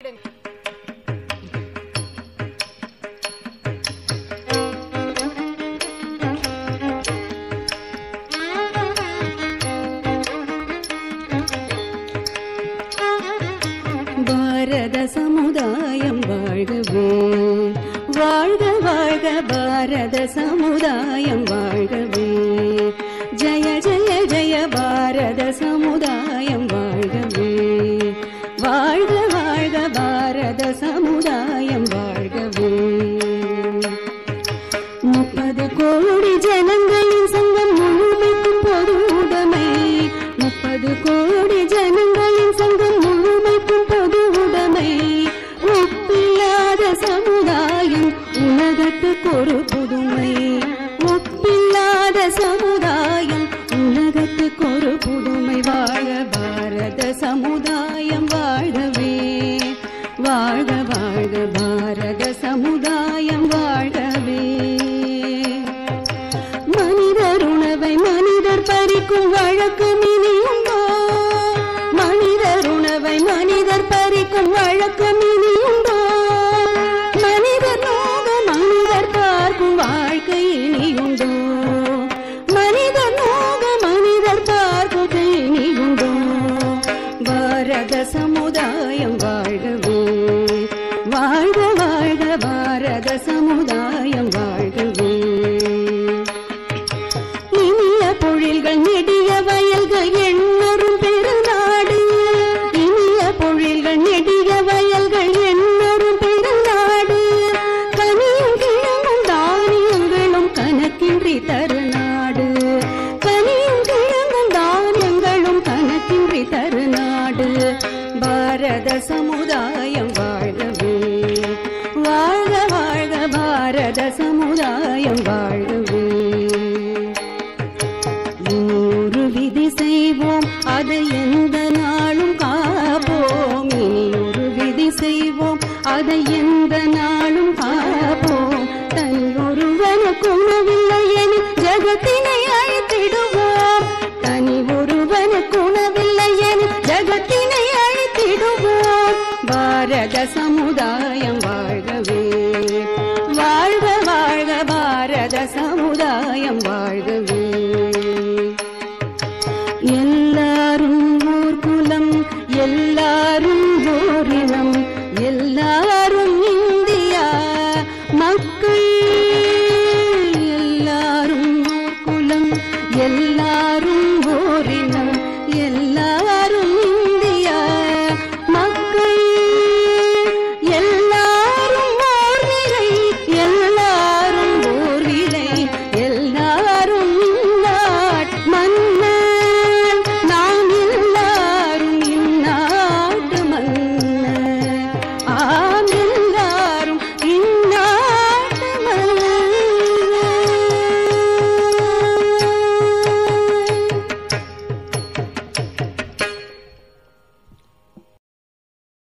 பாரத சமுதாயம் வாழ்கவே வாழ்க வாழ்க பாரத சமுதாயம் வாழ்கவே ஜய ஜய ஜய பாரத சமுதாயம் வாழ்கவே வாழ்க வாழ்க பாரத சமுதாயம் வாழ்கவே முப்பது கோடி ஜனங்களின் சங்கம் முழுமைக்கும் பொது உடைமை முப்பது கோடி ஜனங்களின் சங்கம் முழுமைக்கும் பொது உடைமை ஒப்பில்லாத சமுதாயம் உலகத்துக்கு ஒரு புதுமை ஒப்பில்லாத சமுதாயம் உலகத்துக்கு ஒரு புதுமை வாழ பாரத சமுதாயம் வாழவே வாழ்க வாழ்க பாரத சமுதாயம் வாழவே மனிதர் உணவை மனிதர் பறிக்கும் வழக்கம் இனியுண்டோ மனிதர் உணவை மனிதர் பறிக்கும் வழக்கம் இனியுண்டோ மனிதர் நோக மனிதர் பார்க்கும் வாழ்க்கை இனியுண்டோ மனிதர் நோக மனிதர் பார்க்கும் இனியுண்டோ பாரத சமுதாயம் வாழ்கவே வாழ்க வாழ்க பாரத சமுதாயம் வாழ்கவே இனிய பொழில்கள் நெடிய வயல்கள் எண்ணரும் பெருநாடு இனிய பொழில்கள் நெடிய வயல்கள் எண்ணரும் பெருநாடு கனியும் கிழங்கும் தானியங்களும் கணக்கின்றி தருநாடு கனியும் கிழங்கும் தானியங்களும் கணக்கின்றி தருநாடு பாரத சமுதாயம் வாழ்கவே வாழ்க வாழ்க பாரத சமுதாயம் வாழ்கவே இனியொரு விதி செய்வோம் அதை எந்த நாளும் காப்போம் இனியொரு விதி செய்வோம் அதை எந்த நாளும் காப்போம் தனி ஒருவனுக்கு உணவில்லை என ஜகத்தினை அழித்திடுவோம் தனி ஒருவனுக்கு உணவில்லை என ஜகத்தினை அழித்திடுவோம் பாரத சமுதாயம் வாழ்கவே வாழ்க வாழ்க பாரத சமுதாயம் வாழ்கவே எல்லாரும் ஊர் குலம் எல்லாரும் ஓரினம்